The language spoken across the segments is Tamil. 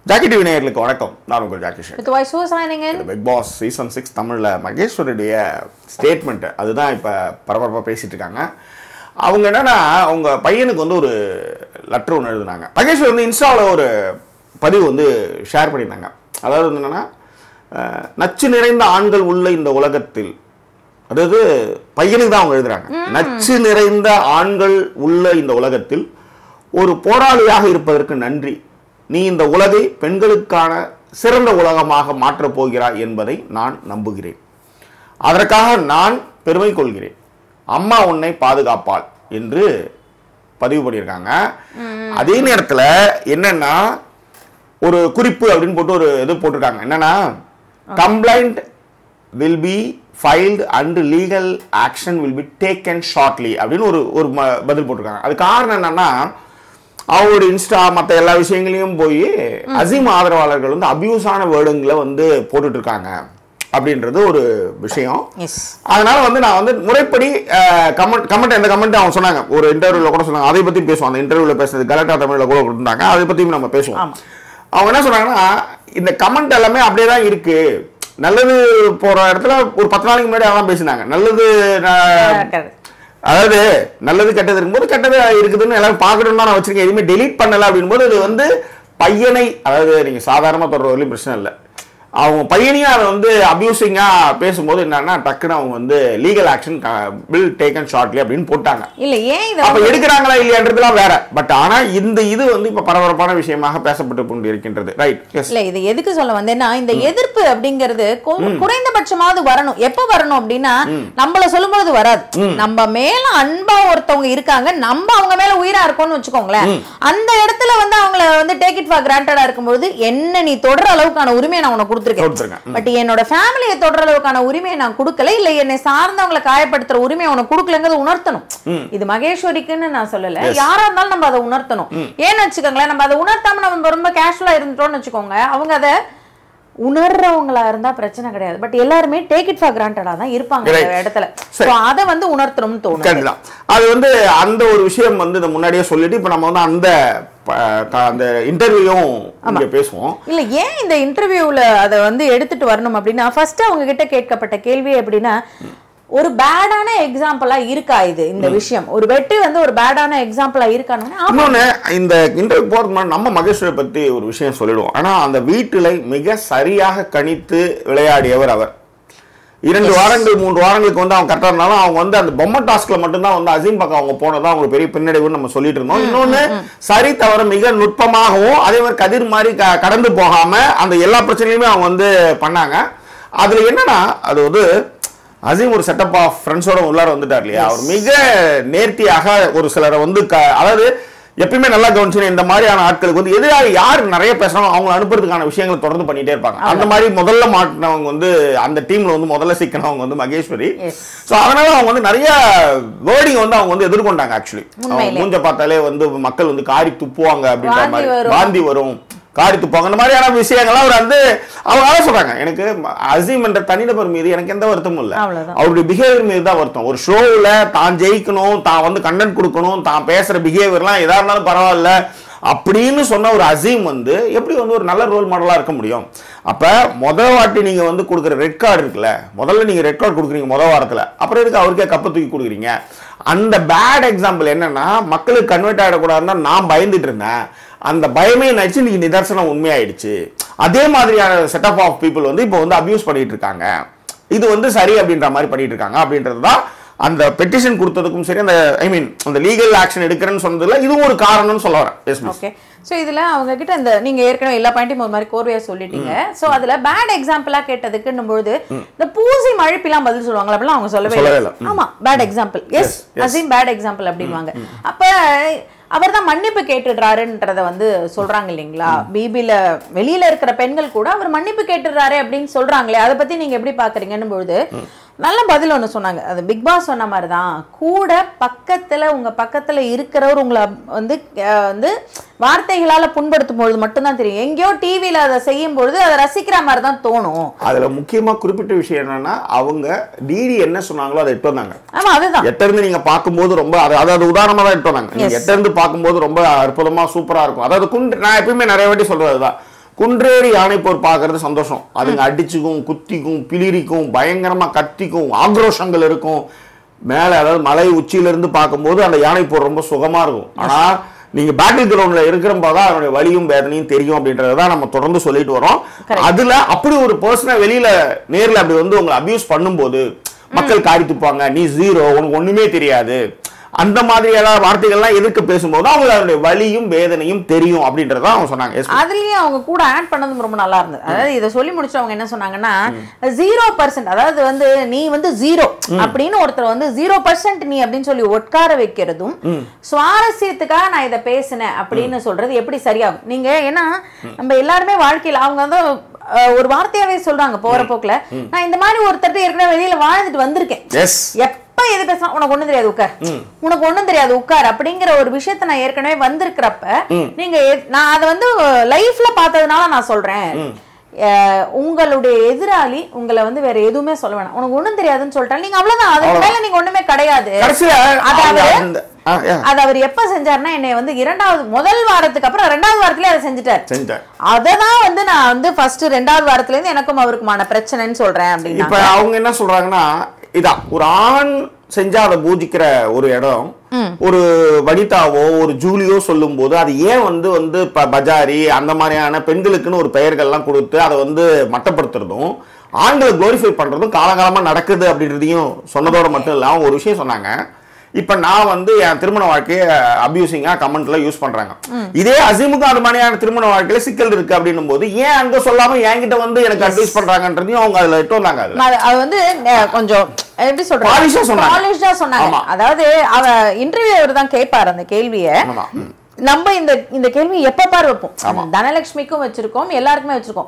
ஜாக்கி டிவி நேயர்களுக்கு வணக்கம் நான் உங்கள் jockey Sheikh With voice who is signing in? Bigg Boss season six தமிழில் மகேஸ்வருடைய ஸ்டேட்மெண்ட் அதுதான் இப்போ பரபரப்பாக பேசிட்டு இருக்காங்க அவங்க என்னன்னா அவங்க பையனுக்கு வந்து ஒரு லெட்டர் ஒன்று எழுதுனாங்க மகேஸ்வர் வந்து இன்ஸ்டாவில் ஒரு பதிவு வந்து ஷேர் பண்ணியிருந்தாங்க அதாவது வந்து என்னன்னா அஹ், நச்சு நிறைந்த ஆண்கள் உள்ள இந்த உலகத்தில் அதாவது பையனுக்கு தான் அவங்க எழுதுறாங்க நச்சு நிறைந்த ஆண்கள் உள்ள இந்த உலகத்தில் ஒரு போராளியாக இருப்பதற்கு நன்றி நீ இந்த உலகை பெண்களுக்கான சிறந்த உலகமாக மாற்றப் போகிறாய் என்பதை நான் நம்புகிறேன் அதற்காக நான் பெருமை கொள்கிறேன் அம்மா உன்னை பாதுகாப்பாள் என்று பதிவு பண்ணியிருக்காங்க அதே நேரத்தில் என்னன்னா ஒரு குறிப்பு அப்படின்னு போட்டு ஒரு இது போட்டிருக்காங்க என்னன்னா complaint will be filed and legal action will be taken shortly அப்படின்னு ஒரு ஒரு ம- பதில் போட்டிருக்காங்க அது காரணம் என்னன்னா அவங்களோட இன்ஸ்டா மற்ற எல்லா விஷயங்களையும் போய் அசீம் ஆதரவாளர்கள் வந்து அபியூஸான வேர்டுங்களை வந்து போட்டுட்டு இருக்காங்க அப்படின்றது ஒரு விஷயம் Yes. அதனால வந்து நான் வந்து முறைப்படி கமெண்ட் கமெண்ட் எந்த கமெண்ட் அவங்க சொன்னாங்க ஒரு இன்டர்வியூல கூட சொன்னாங்க அதை பத்தி பேசுவோம் அந்த இன்டர்வியூல பேசுறது கலெக்டா தமிழ்ல கூட கொடுத்தாங்க அதை பத்தியும் நம்ம பேசுவோம் ஆமா. அவங்க என்ன சொன்னாங்கன்னா இந்த கமெண்ட் எல்லாமே அப்படியே தான் இருக்கு நல்லது போற இடத்துல ஒரு பத்து நாளைக்கு முன்னாடி அதான் பேசினாங்க நல்லது நான் Correct. அதாவது நல்லது கெட்டது இருக்கும்போது கெட்டது இருக்குதுன்னு எல்லாரும் பார்க்கணும்னு தான் நான் வச்சிருக்கேன் எதுவுமே டெலீட் பண்ணல அப்படிங்கும்போது இது வந்து பையனை அதாவது நீங்க சாதாரணமா தொடர வரலையும் பிரச்சனை இல்லை அவங்க பையனையும் அதை வந்து அபியூசிங்கா பேசும்போது என்னன்னா டக்குன்னு அவங்க வந்து legal action will taken shortly அப்படின்னு போட்டாங்க இல்ல ஏன் இத அப்ப வந்து- எடுக்கிறாங்களா இல்லையான்றதுலாம் வேற பட் ஆனா இந்த இது வந்து இப்ப பரபரப்பான விஷயமாக பேசப்பட்டு கொண்டு இருக்கின்றது ரைட் எஸ் இல்ல இது எதுக்கு சொல்ல வந்தேன்னா இந்த எதிர்ப்பு அப்படிங்கிறது கொ- குறைந்தபட்சமாவது வரணும் எப்ப வரணும் அப்படின்னா நம்மள சொல்லும்போது வராது நம்ம மேல அன்பா ஒருத்தவங்க இருக்காங்க நம்ம அவங்க மேல உயிரா இருக்கோம்னு வச்சுக்கோங்களேன் அந்த இடத்துல வந்து அவங்கள வந்து டேக் இட் ஃபார் கிராண்டடா இருக்கும்போது என்ன நீ தொடர அளவுக்கான உரிமையை நான் உனக்கு கொடுத்துருக்கேன் கொடுத்துருக்கேன். பட் என்னோட ஃபேமிலியை தொடர அளவுக்கான உரிமையை நான் கொடுக்கல இல்ல என்னை சார்ந்தவங்களை காயப்படுத்துற உரிமையை உனக்கு கொடுக்கலங்கிறத உணர்த்தணும் இது மகேஸ்வரிக்குன்னு நான் சொல்லல யாரா இருந்தாலும் நம்ம அதை உணர்த்தணும் ஏன்னு வச்சுக்கோங்களேன் நம்ம அதை உணர்த்தாம நம்ம ரொம்ப கேஷுவலா இருந்துட்டோம்னு வச்சுக்கோங்க அவங்க அதை உணர்றவங்களா இருந்தா பிரச்சனை கிடையாது பட் எல்லாருமே டேக் இட் ஃபார் கிராண்டடா தான் இருப்பாங்க அந்த Right. இடத்துல சரி. சோ அதை வந்து உணர்த்தணும்னு தோணும் கண்டிதான் அது வந்து அந்த ஒரு விஷயம் வந்து இதை முன்னாடியே சொல்லிட்டு இப்ப நம்ம வந்து அந்த ப- க- அந்த இன்டர்வியூயும் இங்க பேசுவோம் இல்ல ஏன் இந்த இன்டர்வியூல அதை வந்து எடுத்துட்டு வரணும் அப்படின்னா ஃபர்ஸ்ட் அவங்க கிட்ட கேட்கப்பட்ட கேள்வி எப்படின்னா ஒரு பேடான எக்ஸாம்பிளா இருக்கா இது இந்த விஷயம் ஒரு வெற்றி வந்து ஒரு பேடான எக்ஸாம்பிளா இருக்கான்னு ஆமா இன்னொன்னு இந்த இன்டர்வியூ போறதுக்கு முன்னாடி நம்ம மகேஸ்வரை பத்தி ஒரு விஷயம் சொல்லிடுவோம் ஆனா அந்த வீட்டிலை மிக சரியாக கணித்து விளையாடியவர் அவர் இரண்டு வாரங்கள் மூன்று வாரங்களுக்கு வந்து அவங்க கரெக்டாக இருந்தாலும் அவங்க வந்து அந்த பொம்மை டாஸ்க்ல மட்டும்தான் வந்து அசீம் பக்கம் அவங்க போனதான் அவங்க பெரிய பின்னடைவுன்னு நம்ம சொல்லிட்டு இருந்தோம் இன்னொன்னு சரி தவிர மிக நுட்பமாகவும் அதே மாதிரி கதிர் மாதிரி க- கடந்து போகாம அந்த எல்லா பிரச்சனையுமே அவங்க வந்து பண்ணாங்க அதுல என்னன்னா அது வந்து அசீம் ஒரு செட்டப் ஆஃப் ஃப்ரெண்ட்ஸோட உள்ளார வந்துட்டார் இல்லையா அவர் மிக நேர்த்தியாக ஒரு சிலரை வந்து க- அதாவது எப்பயுமே நல்லா கவனிச்சு இந்த மாதிரியான ஆட்களுக்கு வந்து எதிராக யார் நிறைய பேசுறாங்க அவங்க அனுப்புறதுக்கான விஷயங்களை தொடர்ந்து பண்ணிட்டே இருப்பாங்க அந்த மாதிரி முதல்ல மாட்டினவங்க வந்து அந்த டீம்ல வந்து முதல்ல சிக்கினவங்க வந்து மகேஸ்வரி Yes. ஸோ அதனால அவங்க வந்து நிறைய வேர்டிங் வந்து அவங்க வந்து எதிர்கொண்டாங்க ஆக்சுவலி அவங்க உண்மையிலே. மூஞ்ச பார்த்தாலே வந்து மக்கள் வந்து காரி துப்புவாங்க அப்படின்ற வாந்தி மாதிரி வரும். வாந்தி வரும் காரி துப்பாங்க இந்த மாதிரியான விஷயங்கள்லாம் அவர் வந்து அவங்க அதான் சொல்றாங்க எனக்கு அசீம் என்ற தனிநபர் மீது எனக்கு எந்த வருத்தமும் இல்லை அவ்வளவுதான். அவருடைய பிஹேவியர் மீது தான் வருத்தம் ஒரு ஷோவில் தான் ஜெயிக்கணும் தான் வந்து கண்டென்ட் கொடுக்கணும் தான் பேசுற பிஹேவியர்லாம் எதா இருந்தாலும் பரவாயில்ல அப்படின்னு சொன்ன ஒரு அசீம் வந்து எப்படி வந்து ஒரு நல்ல ரோல் மாடலா இருக்க முடியும் அப்ப முத வாட்டி நீங்க வந்து கொடுக்குற ரெட் கார்டு இருக்குல்ல முதல்ல நீங்க ரெட் கார்டு கொடுக்குறீங்க முத வாரத்துல அப்புறம் எதுக்கு அவருக்கே கப்பை தூக்கி கொடுக்குறீங்க அந்த பேட் எக்ஸாம்பிள் என்னன்னா மக்களுக்கு கன்வெர்ட் ஆகிடக்கூடாதுன்னா நான் பயந்துட்டு இருந்தேன் அந்த பயமே நினைச்சு இன்னைக்கு நிதர்சனம் உண்மையாயிடுச்சு அதே மாதிரியான செட்டப் ஆஃப் பீப்புள் வந்து இப்போ வந்து அபியூஸ் பண்ணிட்டு இருக்காங்க இது வந்து சரி அப்படின்ற மாதிரி பண்ணிட்டு இருக்காங்க அப்படின்றது தான் அந்த பெட்டிஷன் கொடுத்ததுக்கும் சரி அந்த ஐ மீன் அந்த லீகல் ஆக்ஷன் எடுக்கிறேன்னு சொன்னதுல இதுவும் ஒரு காரணம்னு சொல்ல வரேன் எஸ் மிஸ் ஓகே சோ இதுல அவங்க கிட்ட இந்த நீங்க ஏற்கனவே எல்லா பாயிண்ட்டையும் ஒரு மாதிரி கோர்வையா சொல்லிட்டீங்க சோ அதுல பேட் எக்ஸாம்பிளா கேட்டதுக்குன்னும் பொழுது இந்த பூசி மழுப்பிலாம் பதில் சொல்லுவாங்க அப்படிலாம் அவங்க சொல்லவே சொல்லவே இல்லை இல்லை. ஆமா bad example yes yes. Azeem bad example அப்படின்வாங்க அப்ப அவர் தான் மன்னிப்பு கேட்டுடுறாருன்றத வந்து சொல்றாங்க இல்லைங்களா பிபில வெளியில இருக்கிற பெண்கள் கூட அவர் மன்னிப்பு கேட்டுடுறாரு அப்படின்னு சொல்றாங்களே அதை பத்தி நீங்க எப்படி பாக்குறீங்கன்னு பொழுது நல்ல பதில் ஒன்று சொன்னாங்க அது பிக் பாஸ் சொன்ன மாதிரி தான் கூட பக்கத்துல உங்க பக்கத்துல இருக்கிறவர் உங்களை அப்- வந்து அஹ், வந்து வார்த்தைகளால புண்படுத்தும் பொழுது மட்டும்தான் தெரியும் எங்கேயோ டிவியில அதை செய்யும் பொழுது அதை ரசிக்கிற மாதிரி தான் தோணும் அதுல முக்கியமா குறிப்பிட்ட விஷயம் என்னன்னா அவங்க டிடி என்ன சொன்னாங்களோ அதை எட்டு வந்தாங்க ஆமா அதுதான் எட்ட இருந்து நீங்க பார்க்கும்போது ரொம்ப அது அதாவது உதாரணமா தான் எட்டு வந்தாங்க நீங்க Yes. எட்ட இருந்து பார்க்கும்போது ரொம்ப அற்புதமா சூப்பரா இருக்கும் அதாவது குண்டு நான் எப்பயுமே நிறைய வாட்டி சொல்றது அதுதான் குன்றேறி யானை போர் பார்க்கறது சந்தோஷம் அதுங்க அடிச்சுக்கும் குத்திக்கும் பிளிரிக்கும் பயங்கரமா கத்திக்கும் ஆக்ரோஷங்கள் இருக்கும் மேல அதாவது மலை உச்சியில இருந்து பார்க்கும்போது அந்த யானை போர் ரொம்ப சுகமா இருக்கும் ஆனா நீங்க பேட்டில் கிரவுண்ட்ல இருக்கிறப்போ தான் அதனுடைய வலியும் வேதனையும் தெரியும் அப்படின்றத தான் நம்ம தொடர்ந்து சொல்லிட்டு வரோம் அதுல அப்படி ஒரு பர்சனை வெளியில நேர்ல அப்படி வந்து உங்களை அபியூஸ் பண்ணும்போது மக்கள் காரி துப்பாங்க நீ ஜீரோ உனக்கு ஒண்ணுமே தெரியாது அந்த மாதிரியான வார்த்தைகள்லாம் எதிர்க்க பேசும்போது அவங்களுக்கு அதனுடைய வலியும் வேதனையும் தெரியும் அப்படின்றத அவங்க சொன்னாங்க Yes, அதுலயும் அவங்க கூட ஆட் பண்ணதும் ரொம்ப நல்லா இருந்தது அதாவது இதை சொல்லி முடிச்சு அவங்க என்ன சொன்னாங்கன்னா ஜீரோ பர்சன்ட் அதாவது வந்து நீ வந்து ஜீரோ அப்படின்னு ஒருத்தர் வந்து ஜீரோ பர்சன்ட் நீ அப்படின்னு சொல்லி உட்கார வைக்கிறதும் சுவாரஸ்யத்துக்காக நான் இதை பேசினேன் அப்படின்னு சொல்றது எப்படி சரியாகும் நீங்க ஏன்னா நம்ம எல்லாருமே வாழ்க்கையில அவங்க வந்து அஹ், ஒரு வார்த்தையாவே சொல்றாங்க போற போக்குல நான் இந்த மாதிரி ஒருத்தர்ட்ட ஏற்கனவே வெளியில வாழ்ந்துட்டு வந்திருக்கேன் yes எப்ப எது பேசினா உனக்கு ஒண்ணும் தெரியாது உட்கார் உனக்கு ஒண்ணும் தெரியாது உட்கார் அப்படிங்கிற ஒரு விஷயத்த நான் ஏற்கனவே வந்திருக்கிறப்ப நீங்க எ- நான் அதை வந்து லைஃப்ல பார்த்ததுனால நான் சொல்றேன் அஹ், உங்களுடைய எதிராளி உங்களை வந்து வேற எதுவுமே சொல்ல வேணாம் உனக்கு ஒண்ணும் தெரியாதுன்னு சொல்லிட்டாங்க நீங்க அவ்வளவுதான் அதுக்கு மேல நீங்க ஒண்ணுமே கிடையாது கடைசியில அது அவங்க அவரு- அந்த- ஆ, yeah, அது அவர் எப்ப செஞ்சாருன்னா என்னை வந்து இரண்டாவது முதல் வாரத்துக்கு அப்புறம் ரெண்டாவது வாரத்திலே அதை செஞ்சுட்டார் செஞ்சார் அததான் வந்து நான் வந்து ஃபர்ஸ்ட் ரெண்டாவது வாரத்துல இருந்து எனக்கும் அவருக்குமான பிரச்சனைன்னு சொல்றேன் அப்படின்னா இப்ப அவங்க என்ன சொல்றாங்கன்னா இதான் ஒரு ஆண் செஞ்சா அதை பூஜிக்கிற ஒரு இடம் ஒரு வனிதாவோ ஒரு ஜூலியோ சொல்லும் போது அது ஏன் வந்து வந்து ப- பஜாரி அந்த மாதிரியான பெண்களுக்குன்னு ஒரு பெயர்கள்லாம் கொடுத்து அதை வந்து மட்டப்படுத்துறதும் ஆண்களை குளோரிஃபை பண்றதும் காலகாலமா நடக்குது அப்படின்றதையும் சொன்னதோட மட்டும் இல்லாம ஒரு விஷயம் சொன்னாங்க இப்ப நான் வந்து என் திருமண வாழ்க்கையை அபியூசிங்கா கமெண்ட்ல யூஸ் பண்றாங்க இதே அசீமுக்கும் அது மாதிரியான திருமண வாழ்க்கையில சிக்கல் இருக்கு அப்படின்னும் போது ஏன் அங்க சொல்லாம என்கிட்ட வந்து எனக்கு அட்வைஸ் பண்றாங்கன்றதையும் அவங்க அதுல இட்டு வந்தாங்க அதுல அது அது வந்து அஹ், கொஞ்சம் எப்படி சொல்றது Polish ஆ சொன்னாங்க. Polish ஆ சொன்னாங்க ஆமா. அதாவது அவ இன்டர்வியூ தான் கேட்பாரு அந்த கேள்விய ஆமா. ம். நம்ம இந்த இந்த கேள்வி எப்ப பாரு வைப்போம் தனலட்சுமிக்கும் வச்சிருக்கோம் எல்லாருக்குமே வச்சிருக்கோம்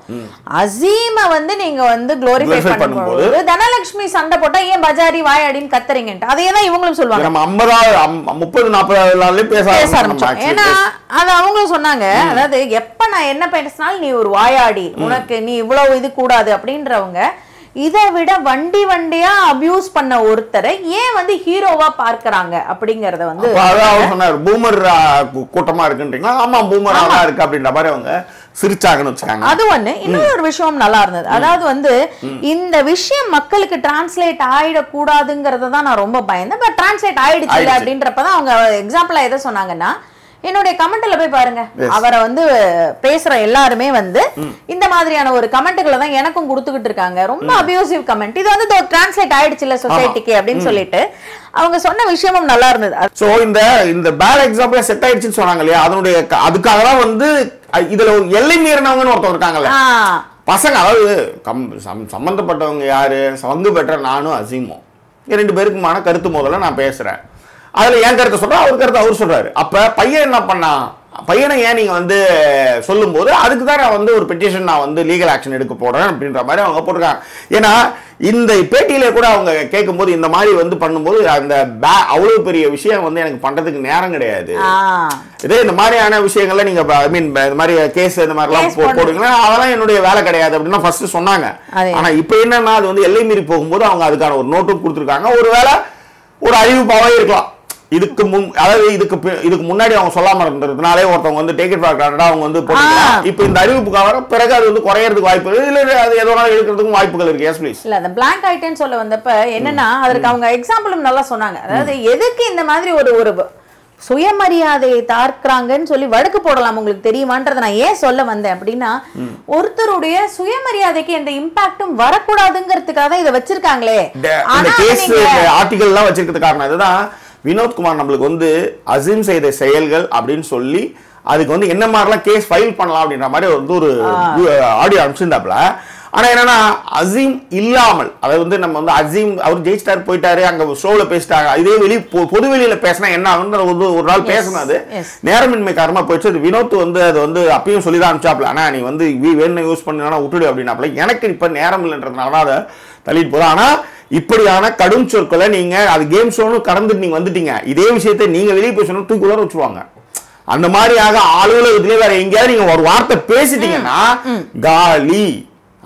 அசீம வந்து நீங்க வந்து குளோரிஃபை Glorify பண்ணும்போது பண்ணும்போது, தனலட்சுமி சண்டை போட்டா ஏன் பஜாரி வாயாடின்னு கத்துறீங்கன்ட்டு அதே தான் இவங்களும் சொல்லுவாங்க நம்ம ஐம்பதாவது அம்- முப்பது நாற்பதாவது நாள்லயே பேச பேச ஆரம்பிச்சோம் நம்ம ஆரம்பிச்சோம் actually ஏன்னா பேச. அது அவங்களும் சொன்னாங்க அதாவது எப்ப நான் என்ன பேசினாலும் நீ ஒரு வாயாடி உனக்கு நீ இவ்வளவு இது கூடாது அப்படின்றவங்க இதை விட வண்டி வண்டியா அபியூஸ் பண்ண ஒருத்தரை ஏன் வந்து ஹீரோவா பார்க்கறாங்க அப்படிங்கறத வந்து அப்ப அதான் அவர் சொன்னார் பூமர் ஆ, கூ- கூட்டமா இருக்குன்றீங்களா ஆமா பூமர் தான் இருக்கு அப்படின்ற மாதிரி அவங்க சிரிச்சாங்கன்னு வச்சுக்காங்க அது ஒண்ணு இன்னொரு விஷயம் நல்லா இருந்தது அதாவது வந்து இந்த விஷயம் மக்களுக்கு டிரான்ஸ்லேட் ஆயிடக்கூடாதுங்கிறத தான் நான் ரொம்ப பயந்தேன் பட் டிரான்ஸ்லேட் ஆயிடுச்சு ஆயிடுச்சு. அப்படின்றப்பதான் அவங்க எக்ஸாம்பிளா எதை சொன்னாங்க என்னுடைய கமெண்ட்ல போய் பாருங்க Yes. அவரை வந்து பேசுற எல்லாருமே வந்து இந்த மாதிரியான ஒரு கமெண்ட்டுகளை தான் எனக்கும் கொடுத்துக்கிட்டு இருக்காங்க ரொம்ப அபியூசிவ் கமெண்ட் இது வந்து டிரான்ஸ்லேட் ஆயிடுச்சு இல்ல சொசைட்டிக்கு அப்படின்னு சொல்லிட்டு அவங்க சொன்ன விஷயமும் நல்லா இருந்தது அது- சோ இந்த இந்த பேட் எக்ஸாம்பிள் செட் ஆயிடுச்சுன்னு சொன்னாங்க இல்லையா அதனுடைய க- அதுக்காக தான் வந்து அ, இதுல ஒரு எல்லை மீறினவங்கன்னு ஒருத்தர் இருக்காங்கல்ல ஆ, பசங்க அதாவது கம் சம்- சம்பந்தப்பட்டவங்க யாரு பங்கு பெற்ற நானும் அசீமும் இது ரெண்டு பேருக்குமான கருத்து முதல்ல நான் பேசுறேன் அதுல என் கருத்தை சொல்றேன் அவர் கருத்தை அவர் சொல்றாரு அப்ப பையன் என்ன பண்ணான் பையனை ஏன் நீங்க வந்து சொல்லும்போது அதுக்கு தான் நான் வந்து ஒரு பெட்டிஷன் நான் வந்து லீகல் ஆக்ஷன் எடுக்க போறேன் அப்படின்ற மாதிரி அவங்க போட்டிருக்காங்க ஏன்னா இந்த பேட்டியில கூட அவங்க கேட்கும்போது இந்த மாதிரி வந்து பண்ணும்போது அந்த பே- அவ்வளவு பெரிய விஷயம் வந்து எனக்கு பண்றதுக்கு நேரம் கிடையாது ஆ. இதே இந்த மாதிரியான விஷயங்கள்ல நீங்க ஐ மீன் இந்த மாதிரி கேஸ் இந்த மாதிரிலாம் Case போ- போடுறது. போடுவீங்களா அதெல்லாம் என்னுடைய வேலை கிடையாது அப்படின்னு ஃபர்ஸ்ட் சொன்னாங்க அதே. ஆனா இப்போ என்னன்னா அது வந்து எல்லை மீறி போகும்போது அவங்க அதுக்கான ஒரு நோட்டும் கொடுத்துருக்காங்க ஒருவேளை ஒரு அறிவிப்பாவே இருக்கலாம் இதுக்கு முன் அதாவது இதுக்கு பி- இதுக்கு முன்னாடி அவங்க சொல்லாம இருந்ததுனாலே ஒருத்தவங்க வந்து டேக் இட் ஃபார் அவங்க வந்து போட்டுக்கலாம் இப்போ இந்த அறிவிப்புக்காக பிறகு அது வந்து குறையறதுக்கு வாய்ப்பு இருக்கு இல்ல அது எதோ நாள் எடுக்கிறதுக்கும் வாய்ப்புகள் இருக்கு எஸ் ப்ளீஸ் இல்ல அந்த பிளாங்க் ஆயிட்டேன்னு சொல்ல வந்தப்ப என்னன்னா அதற்கு அவங்க எக்ஸாம்பிளும் நல்லா சொன்னாங்க அதாவது எதுக்கு இந்த மாதிரி ஒரு ஒரு சுயமரியாதையை தாக்குறாங்கன்னு சொல்லி வழக்கு போடலாம் உங்களுக்கு தெரியுமான்றதை நான் ஏன் சொல்ல வந்தேன் அப்படின்னா ஒருத்தருடைய சுயமரியாதைக்கு எந்த இம்பாக்டும் வரக்கூடாதுங்கிறதுக்காக தான் இதை வச்சிருக்காங்களே இந்த ஆனா இந்த கேஸ் நீங்க- ஆர்டிகல் எல்லாம் வச்சிருக்கிறது காரணம் இதுதான் வினோத்குமார் நம்மளுக்கு வந்து அசீம் செய்த செயல்கள் அப்படின்னு சொல்லி அதுக்கு வந்து என்ன மாதிரிலாம் கேஸ் ஃபைல் பண்ணலாம் அப்படின்ற மாதிரி வந்து ஒரு ஆடியோ அனுப்பிச்சிருந்தாப்புல ஆனா என்னன்னா அசீம் இல்லாமல் அதாவது வந்து நம்ம வந்து அசீம் அவர் ஜெயிச்சிட்டாரு போயிட்டாரு அங்க ஷோல பேசிட்டாங்க இதே வெளி பொ- பொது வெளியில பேசினா என்ன ஆகுன்ற ஒரு ஒரு நாள் பேசணும் அது yes. நேரமின்மை காரணமா போயிடுச்சு அது வினோத் வந்து அது வந்து அப்பயும் சொல்லி தான் அனுப்பிச்சாப்ல ஆனா நீ வந்து வி வேணும் யூஸ் பண்ணினா விட்டுடு அப்படின்னாப்ல எனக்கு இப்ப நேரம் இல்லைன்றதுனால தான் அதை தள்ளிட்டு போதும் ஆனா இப்படியான கடும் சொற்களை நீங்க அது கேம் ஷோன்னு கடந்துட்டு நீங்க வந்துட்டீங்க இதே விஷயத்தை நீங்க வெளியே போய் சொன்னா தூக்கி உலர வச்சுருவாங்க அந்த மாதிரியாக அலுவலகத்திலே வேற எங்கேயாவது நீங்க ஒரு வார்த்தை பேசிட்டீங்கன்னா காலி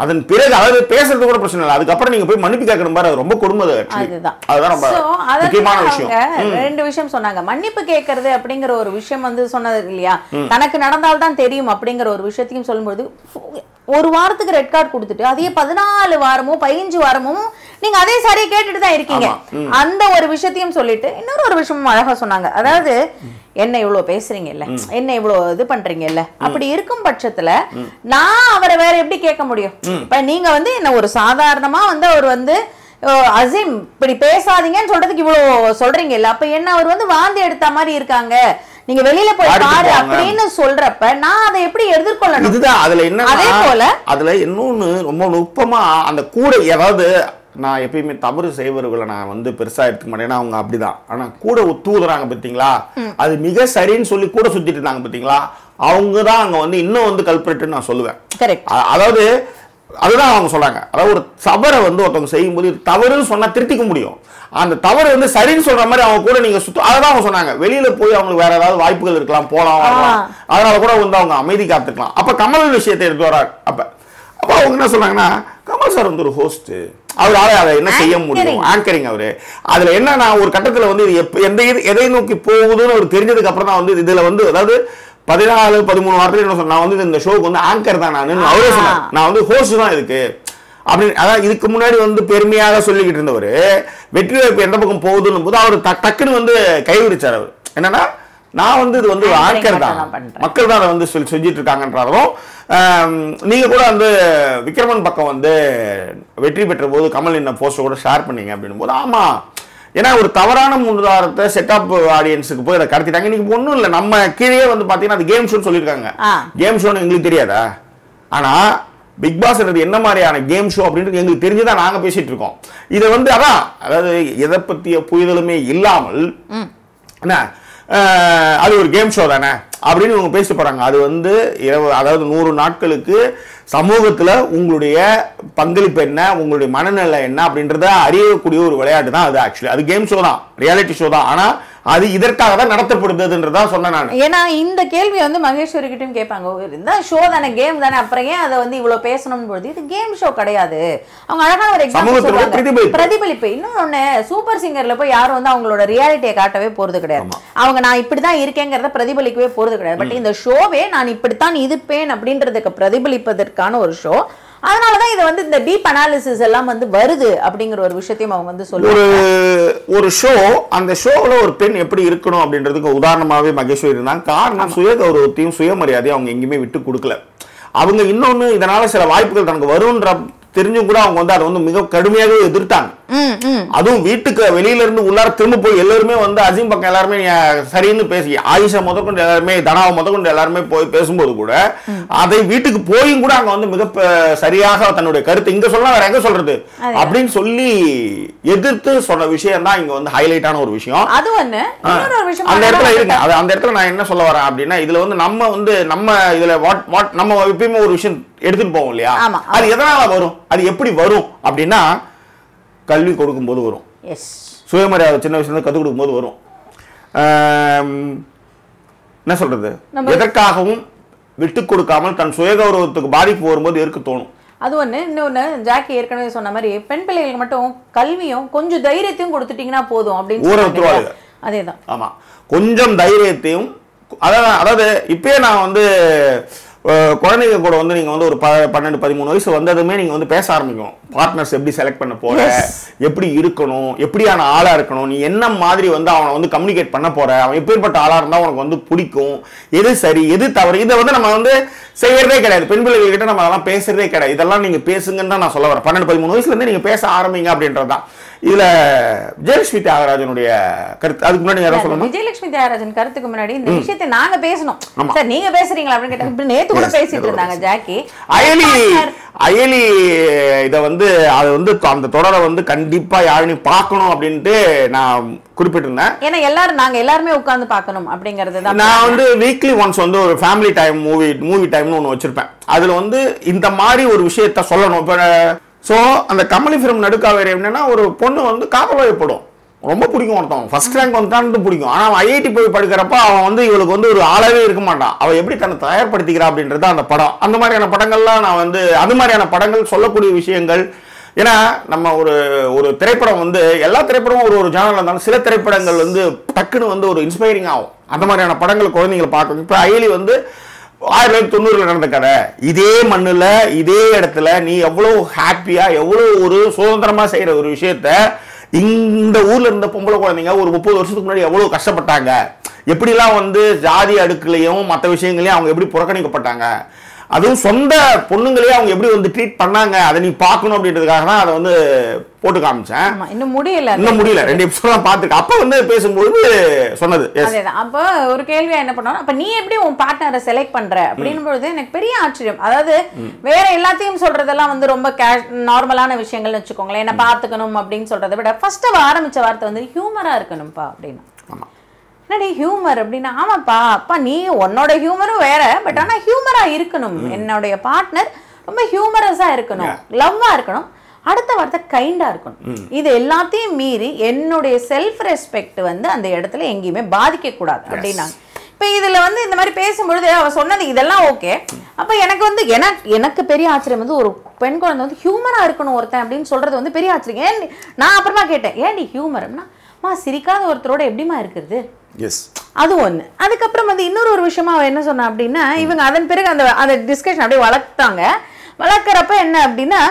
அதன் பிறகு அதாவது பேசுறது கூட பிரச்சனை இல்லை அதுக்கப்புறம் நீங்க போய் மன்னிப்பு கேட்கணும் பாரு அது ரொம்ப கொடுமை அது actually. அதுதான் அதுதான் ரொம்ப So, அதற்கு முக்கியமான அவங்க விஷயம் ரெண்டு விஷயம் சொன்னாங்க மன்னிப்பு கேட்கறது அப்படிங்கிற ஒரு விஷயம் வந்து சொன்னது இல்லையா தனக்கு நடந்தால்தான் தெரியும் அப்படிங்கிற ஒரு விஷயத்தையும் சொல்லும்போது ஒரு வாரத்துக்கு ரெட் கார்டு கொடுத்துட்டு அதே பதினாலு வாரமோ பதினஞ்சு வாரமும் நீங்க அதே சரியை கேட்டுட்டு தான் இருக்கீங்க அந்த ஒரு விஷயத்தையும் சொல்லிட்டு இன்னொரு ஒரு விஷயமும் அழகா சொன்னாங்க அதாவது என்ன இவ்வளவு பேசுறீங்கல்ல என்ன இவ்வளவு இது பண்றீங்கல்ல அப்படி இருக்கும் பட்சத்துல நான் அவரை வேற எப்படி கேட்க முடியும் இப்ப நீங்க வந்து என்ன ஒரு சாதாரணமா வந்து அவர் வந்து ஓ, அசீம் இப்படி பேசாதீங்கன்னு சொல்றதுக்கு இவ்வளவு சொல்றீங்கல்ல அப்ப என்ன அவர் வந்து வாந்தி எடுத்த மாதிரி இருக்காங்க நீங்க வெளியில போய் பாடிட்டு பாரு போவாங்க. அப்படின்னு சொல்றப்ப நான் அதை எப்படி எதிர்கொள்ளணும் இதுதான் அதுல என்ன அதே போல அதுல இன்னொன்னு ரொம்ப நுட்பமா அந்த கூட ஏதாவது நான் எப்பயுமே தவறு செய்வர்களை நான் வந்து பெருசா எடுத்துக்க மாட்டேன் ஏன்னா அவங்க அப்படிதான் ஆனா கூட ஒத்துவுதுறாங்க பாத்தீங்களா அது மிக சரின்னு சொல்லி கூட சுத்திட்டு இருந்தாங்க பாத்தீங்களா அவங்க தான் அங்க வந்து இன்னும் வந்து கல்பரேட்டுன்னு நான் சொல்லுவேன் கரெக்ட் அ- அதாவது அதுதான் அவங்க சொல்றாங்க அதாவது ஒரு தவறை வந்து ஒருத்தவங்க செய்யும்போது இது தவறுன்னு சொன்னா திருத்திக்க முடியும் அந்த தவறு வந்து சரின்னு சொல்ற மாதிரி அவங்க கூட நீங்க சுத்த அதை தான் அவங்க சொன்னாங்க வெளியில போய் அவங்களுக்கு வேற ஏதாவது வாய்ப்புகள் இருக்கலாம் போலாம் வரலாம் அதனால கூட வந்து அவங்க அமைதி காத்துக்கலாம் அப்ப கமல் விஷயத்தை எடுத்து வரார் அப்ப அப்ப அவங்க என்ன சொன்னாங்கன்னா கமல் சார் வந்து ஒரு ஹோஸ்ட் அவரால அதை என்ன செய்ய முடியும் Anchoring. ஆங்கரிங் அவரு அதுல என்னன்னா ஒரு கட்டத்துல வந்து இது எப்ப எந்த இது எதை நோக்கி போகுதுன்னு ஒரு தெரிஞ்சதுக்கு அப்புறம் தான் வந்து இதுல வந்து அதாவது பதினாலு பதிமூணு வாரத்துல என்ன சொன்ன நான் வந்து இந்த ஷோக்கு வந்து ஆங்கர் தான் நான் அவரே ஆ. சொன்னார் நான் வந்து ஹோஸ்ட் தான் இதுக்கு அப்படின்னு அதான் இதுக்கு முன்னாடி வந்து பெருமையாக சொல்லிக்கிட்டு இருந்தவர் வெற்றி வாய்ப்பு எந்த பக்கம் போகுதுன்னு போது அவர் டக் டக்குன்னு வந்து கைவிரிச்சார் அவர் என்னன்னா நான் வந்து இது வந்து Anchoring ஆங்கர் மட்டும் தான் தான் பண்றேன். மக்கள் தான் அதை வந்து சொல்லி செஞ்சுட்டு இருக்காங்கன்றதும் ஆம், நீங்க கூட வந்து விக்ரமன் பக்கம் வந்து வெற்றி பெற்ற போது கமல் என்ன போஸ்டர் கூட ஷேர் பண்ணீங்க அப்படின்னும் போது ஆமா ஏன்னா ஒரு தவறான முன்னுதாரணத்தை செட்டப் ஆடியன்ஸுக்கு போய் அதை கடத்திட்டாங்க இன்னைக்கு ஒன்றும் இல்லை நம்ம கீழே வந்து பார்த்தீங்கன்னா அது கேம் ஷோன்னு சொல்லியிருக்காங்க ஆ. கேம் ஷோன்னு எங்களுக்கு தெரியாதா ஆனா பிக் பாஸ்ன்றது என்ன மாதிரியான கேம் ஷோ அப்படின்றது எங்களுக்கு தெரிஞ்சுதான் நாங்க பேசிட்டு இருக்கோம் இதை வந்து அதான் அதாவது எதை பத்திய புரிதலுமே இல்லாமல் என்ன அஹ், அது ஒரு கேம் ஷோ தானே அப்படின்னு இவங்க பேசிட்டு போறாங்க அது வந்து இரவு அதாவது நூறு நாட்களுக்கு சமூகத்துல உங்களுடைய பங்களிப்பு என்ன உங்களுடைய மனநிலை என்ன அப்படின்றத அறியக்கூடிய ஒரு விளையாட்டு தான் அது ஆக்சுவலி அது கேம் ஷோ தான் ரியாலிட்டி ஷோ தான் ஆனா அது இதற்காக தான் நடத்தப்படுதுன்றதா சொன்னேன் நான் ஏன்னா இந்த கேள்வி வந்து மகேஸ்வரி கிட்டயும் கேட்பாங்க "ஓ, இந்த ஷோ தானே கேம் தானே அப்புறம் ஏன் அதை வந்து இவ்வளவு பேசணும் பொழுது இது கேம் ஷோ கிடையாது அவங்க அழகான ஒரு எக்ஸாம்பிள் சமூகத்தோட சொல்றாங்க பிரதிபலிப்பு. பிரதிபலிப்பு இன்னொன்னு சூப்பர் சிங்கர்ல போய் யாரும் வந்து அவங்களோட ரியாலிட்டியை காட்டவே போறது கிடையாது அவங்க நான் இப்படிதான் இருக்கேங்கிறத பிரதிபலிக்கவே போறது கிடையாது பட் இந்த ஷோவே நான் இப்படித்தான் இருப்பேன் அப்படின்றதுக்கு பிரதிபலிப்பதற்கான ஒரு ஷோ அதனாலதான் இது வந்து இந்த டீப் அனாலிசிஸ் எல்லாம் வந்து வருது அப்படிங்கிற ஒரு விஷயத்தையும் அவங்க வந்து சொல்லுவாங்க ஒரு ஒரு ஷோ அந்த ஷோவில் ஒரு பெண் எப்படி இருக்கணும் அப்படின்றதுக்கு உதாரணமாகவே மகேஸ்வரி இருந்தாங்க காரணம் சுய கௌரவத்தையும் சுயமரியாதையும் அவங்க எங்கேயுமே விட்டு கொடுக்கல அவங்க இன்னொன்று இதனால சில வாய்ப்புகள் தனக்கு வரும்ன்ற தெரிஞ்சும் கூட அவங்க வந்து அதை வந்து மிக கடுமையாகவே எதிர்த்தாங்க ம் ம் அதுவும் வீட்டுக்கு வெளியில இருந்து உள்ளார திரும்ப போய் எல்லாருமே வந்து அசீம் பக்கம் எல்லாருமே அஹ், சரின்னு பேசி ஆயிஷா முதற்கொண்டு எல்லாருமே தனாவை முதற்கொண்டு எல்லாருமே போய் பேசும்போது கூட அதை வீட்டுக்கு போயும் கூட அங்க வந்து மிக ப- சரியாக தன்னுடைய கருத்து இங்க சொன்னா வேற எங்க சொல்றது அப்படின்னு சொல்லி எதிர்த்து சொன்ன விஷயம் தான் இங்க வந்து ஹைலைட்டான ஒரு விஷயம் அது ஒண்ணு இன்னொரு ஒரு விஷயம் அந்த இடத்துல அழகா இருக்கு அது அந்த இடத்துல நான் என்ன சொல்ல வரேன் அப்படின்னா இதுல வந்து நம்ம வந்து நம்ம இதுல வாட் வாட் நம்ம எப்பயுமே ஒரு விஷயம் எடுத்துட்டு போவோம் இல்லையா ஆமா, அது எதனால வரும் அது எப்படி வரும் அப்படின்னா கல்வி கொடுக்கும்போது வரும் எஸ் சுயமரியாதை சின்ன வயசுல இருந்து கற்றுக் கொடுக்கும்போது வரும் ஆம், என்ன சொல்றது நம்ம- எதற்காகவும் விட்டு கொடுக்காமல் தன் சுயகௌரவத்துக்கு பாதிப்பு வரும்போது இருக்க தோணும் அது ஒண்ணு இன்னொன்னு ஜாக்கி ஏற்கனவே சொன்ன மாதிரி பெண் பிள்ளைகளுக்கு மட்டும் கல்வியும் கொஞ்சம் தைரியத்தையும் கொடுத்துட்டீங்கன்னா போதும் அப்படின்னு ஊரை சொன்னாங்க விட்டுருவாங்க. இல்லையா? அதேதான் ஆமா கொஞ்சம் தைரியத்தையும் அதாவது அதாவது இப்பயே நான் வந்து அஹ், குழந்தைங்க கூட வந்து நீங்க வந்து ஒரு ப பன்னெண்டு பதிமூணு வயசு வந்ததுமே நீங்க வந்து பேச ஆரம்பிக்கும் பார்ட்னர்ஸ் எப்படி செலக்ட் பண்ண போற Yes. எப்படி இருக்கணும் எப்படியான ஆளா இருக்கணும் நீ என்ன மாதிரி வந்து அவனை வந்து கம்யூனிகேட் பண்ண போற அவன் எப்பேற்பட்ட ஆளா இருந்தா உனக்கு வந்து பிடிக்கும் எது சரி எது தவறு இதை வந்து நம்ம வந்து செய்யறதே கிடையாது பெண் பிள்ளைகள் கிட்ட நம்ம அதெல்லாம் பேசுறதே கிடையாது இதெல்லாம் நீங்க பேசுங்கன்னு தான் நான் சொல்ல வரேன் பன்னெண்டு பதிமூணு வயசுல இருந்து நீங்க பேச ஆரம்பிங்க அப்படின்றதுதான் இதுல ஜெயலட்சுமி தியாகராஜனுடைய கருத்து அதுக்கு முன்னாடி யாரும் சொல்லணும் விஜயலட்சுமி தியாகராஜன் கருத்துக்கு முன்னாடி இந்த விஷயத்தை நாங்க பேசணும் ஆமா. சார் நீங்க பேசுறீங்களா அப்படின்னு கேட்டாங்க இப்படி நேத்து கூட Yes, பேசிட்டு நேத்து கூட இருந்தாங்க ஜாக்கி அயலி அயலி இத வந்து அது வந்து அந்த தொடரை வந்து கண்டிப்பா யாழினி பார்க்கணும் அப்படின்ட்டு நான் குறிப்பிட்டிருந்தேன் ஏன்னா எல்லாரும் நாங்க எல்லாருமே உட்கார்ந்து பார்க்கணும் அப்படிங்கறது தான் நான் வந்து வீக்லி ஒன்ஸ் வந்து ஒரு ஃபேமிலி டைம் மூவி மூவி டைம்னு ஒன்று வச்சிருப்பேன் அதுல வந்து இந்த மாதிரி ஒரு விஷயத்த சொல்லணும் இப்போ ஸோ அந்த கமலி ஃபிலிம் நடுக்காவேரி என்னன்னா ஒரு பொண்ணு வந்து காதல் வயப்படும் ரொம்ப பிடிக்கும் ஒருத்தன் ஃபர்ஸ்ட் ரேங்க் வந்துட்டான்னு பிடிக்கும் ஆனால் அவன் ஐஐடி போய் படிக்கிறப்ப அவன் வந்து இவளுக்கு வந்து ஒரு ஆளாவே இருக்க மாட்டான் அவள் எப்படி தன்னை தயார்படுத்திக்கிறா அப்படின்றது தான் அந்த படம் அந்த மாதிரியான படங்கள்லாம் நான் வந்து அது மாதிரியான படங்கள் சொல்லக்கூடிய விஷயங்கள் ஏன்னா நம்ம ஒரு ஒரு திரைப்படம் வந்து எல்லா திரைப்படமும் ஒரு ஒரு ஜானல் இருந்தாலும் சில திரைப்படங்கள் வந்து டக்குன்னு வந்து ஒரு இன்ஸ்பைரிங் ஆகும் அந்த மாதிரியான படங்கள் குழந்தைங்களை பார்க்கணும் இப்போ அயலி வந்து ஆயிரத்தி தொள்ளாயிரத்தி தொண்ணூறுல நடந்த கதை இதே மண்ணுல இதே இடத்துல நீ எவ்வளவு ஹாப்பியா எவ்வளவு ஒரு சுதந்திரமா செய்யற ஒரு விஷயத்த இந்த ஊர்ல இருந்த பொம்பளை குழந்தைங்க ஒரு முப்பது வருஷத்துக்கு முன்னாடி எவ்வளவு கஷ்டப்பட்டாங்க எப்படிலாம் வந்து ஜாதி அடுக்குலையும் மற்ற விஷயங்களையும் அவங்க எப்படி புறக்கணிக்கப்பட்டாங்க அதுவும் சொந்த பொண்ணுங்களே அவங்க எப்படி வந்து ட்ரீட் பண்ணாங்க அதை நீ பார்க்கணும் அப்படின்றதுக்காக தான் அதை வந்து போட்டு காமிச்சேன் ஆமா இன்னும் முடியல அது. இன்னும் முடியல ரெண்டு எபிசோட் தான் பார்த்துருக்கேன் அப்போ வந்து பேசும்போது சொன்னது எஸ் அதேதான் அப்போ ஒரு கேள்வியா என்ன பண்ணோம் அப்ப நீ எப்படி உன் பார்ட்னரை செலக்ட் பண்ற அப்படின்னும் பொழுது எனக்கு பெரிய ஆச்சரியம் அதாவது வேற எல்லாத்தையும் சொல்றதெல்லாம் வந்து ரொம்ப கேஷ் நார்மலான விஷயங்கள்னு வச்சுக்கோங்களேன் என்ன பார்த்துக்கணும் அப்படின்னு சொல்றதை விட ஃபர்ஸ்ட் அவ ஆரம்பிச்ச வார்த்தை வந்து ஹியூமரா இருக்கணும்ப்பா அப்படின்னு ஆமா என்னடி ஹியூமர் அப்படின்னா ஆமாப்பா அப்பா நீ உன்னோட ஹியூமரும் வேற பட் ஆனா ஹியூமரா இருக்கணும் என்னுடைய பார்ட்னர் ரொம்ப ஹியூமரஸா இருக்கணும் லவ்வா இருக்கணும் அடுத்த வார்த்தை கைண்டா இருக்கணும் இது எல்லாத்தையும் மீறி என்னுடைய செல்ஃப் ரெஸ்பெக்ட் வந்து அந்த இடத்துல எங்கேயுமே பாதிக்க கூடாது அப்படின்னாங்க இப்போ இதுல வந்து இந்த மாதிரி பேசும்பொழுது அவ சொன்னது இதெல்லாம் ஓகே அப்ப எனக்கு வந்து எனக்கு எனக்கு பெரிய ஆச்சரியம் வந்து ஒரு பெண் குழந்தை வந்து ஹியூமரா இருக்கணும் ஒருத்தன் அப்படின்னு சொல்றது வந்து பெரிய ஆச்சரியம் ஏன் நான் அப்புறமா கேட்டேன் ஏன்டி ஹியூமர் அப்படின்னா மா சிரிக்காத ஒருத்தரோட எப்படிமா இருக்கிறது எஸ் அது ஒண்ணு அதுக்கப்புறம் வந்து இன்னொரு ஒரு விஷயமா அவ என்ன சொன்னா அப்படின்னா இவங்க அதன் பிறகு அந்த அந்த டிஸ்கஷன் அப்படியே வளர்த்தாங்க வளர்க்குறப்ப என்ன அப்படின்னா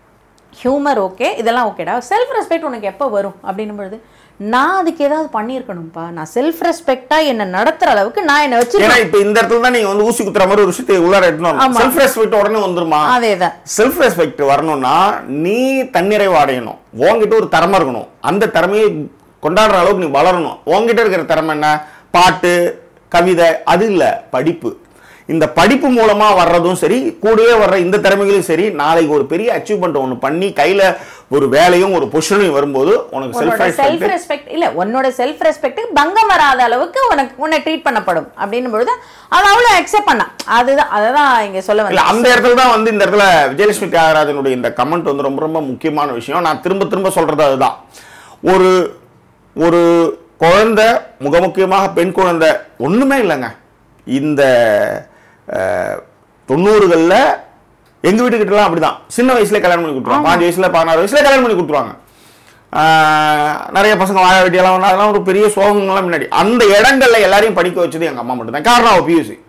ஹியூமர் ஓகே இதெல்லாம் ஓகேடா செல்ஃப் ரெஸ்பெக்ட் உனக்கு எப்போ வரும் அப்படின்னும் பொழுது நான் அதுக்கு ஏதாவது பண்ணியிருக்கணும்ப்பா நான் செல்ஃப் ரெஸ்பெக்டா என்னை நடத்துற அளவுக்கு நான் என்னை ஏன்னா வச்சிருக்கேன் இப்ப இந்த இடத்துல தான் நீங்க வந்து ஊசி குத்துற மாதிரி ஒரு விஷயத்தை உள்ளார எடுத்துணும் ஆமா. செல்ஃப் ரெஸ்பெக்ட் உடனே வந்துருமா அதேதான் செல்ஃப் ரெஸ்பெக்ட் வரணும்னா நீ தன்னிறைவு அடையணும் உன்கிட்ட ஒரு திறமை இருக்கணும் அந்த திறமையை கொண்டாடுற அளவுக்கு நீ வளரணும் உன்கிட்ட இருக்கிற திறமை என்ன பாட்டு கவிதை அது இல்ல படிப்பு இந்த படிப்பு மூலமா வர்றதும் சரி கூடவே வர்ற இந்த திறமைகளும் சரி நாளைக்கு ஒரு பெரிய அச்சீவ்மெண்ட் ஒன்று பண்ணி கையில ஒரு வேலையும் ஒரு பொசிஷனையும் வரும்போது உனக்கு செல்ஃப் உன்னோட செல்ஃப் ரெஸ்பெக்ட் ரெஸ்பெக்ட் இல்ல உன்னோட செல்ஃப் ரெஸ்பெக்ட் பங்கம் வராத அளவுக்கு உனக்கு உன்னை ட்ரீட் பண்ணப்படும் அப்படின்னும் பொழுது அதை அவ்வளோ அக்செப்ட் பண்ணா அதுதான் அததான் இங்க சொல்ல இல்ல வந்தேன் அந்த இடத்துல தான் வந்து இந்த இடத்துல விஜயலட்சுமி தியாகராஜனுடைய இந்த கமெண்ட் வந்து ரொம்ப ரொம்ப முக்கியமான விஷயம் நான் திரும்ப திரும்ப சொல்றது அதுதான் ஒரு ஒரு குழந்தை முக முக்கியமாக பெண் குழந்தை ஒண்ணுமே இல்லைங்க இந்த அஹ், தொண்ணூறுகள்ல எங்க வீட்டுக்கிட்டலாம் அப்படிதான் சின்ன வயசுல கல்யாணம் பண்ணி கொடுத்துருவாங்க பாஞ்சு வயசுல பதினாறு வயசுல கல்யாணம் பண்ணி கொடுத்துருவாங்க ஆஹ், நிறைய பசங்க வாழ வெட்டியெல்லாம் வந்து அதெல்லாம் ஒரு பெரிய சோகங்கள்லாம் முன்னாடி அந்த இடங்கள்ல எல்லாரையும் படிக்க வச்சது எங்க அம்மா மட்டும் தான் காரணம் அவ பியூசி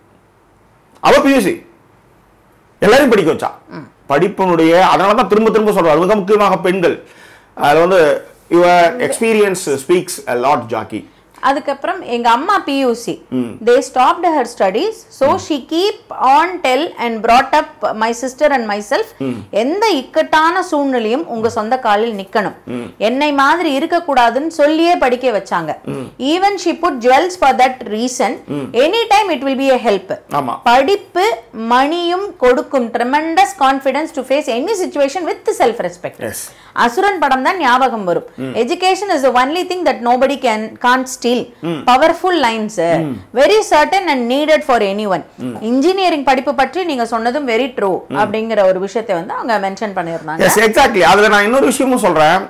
அவ பியூசி எல்லாரையும் படிக்க வச்சா படிப்பினுடைய அதனால தான் திரும்ப திரும்ப சொல்றாரு மிக முக்கியமாக பெண்கள் அதுல வந்து யுவர் எக்ஸ்பீரியன்ஸ் ஸ்பீக்ஸ் லாட் ஜாக்கி அதுக்கப்புறம் எங்க அம்மா PUC they stopped her studies so she keep on tell and brought up my sister and myself எந்த இக்கட்டான சூழ்நிலையும் உங்க சொந்த காலில் நிக்கணும் என்னை மாதிரி இருக்கக்கூடாதுன்னு சொல்லியே படிக்க வச்சாங்க even she put jewels for that reason any time it will be a help ஆமா படிப்பு மணியும் கொடுக்கும் tremendous confidence to face any situation with self respect yes Asuran படம் தான் ஞாபகம் வரும் education is only thing that nobody can can steal powerful lines very certain and needed for any one engineering படிப்பு பற்றி நீங்க சொன்னதும் வெரி ட்ரூ அப்படிங்கிற ஒரு விஷயத்தை வந்து அவங்க மென்ஷன் பண்ணியிருந்தாங்க எஸ் எக்ஸாக்ட்லி அதில் நான் இன்னொரு விஷயமும் சொல்கிறேன்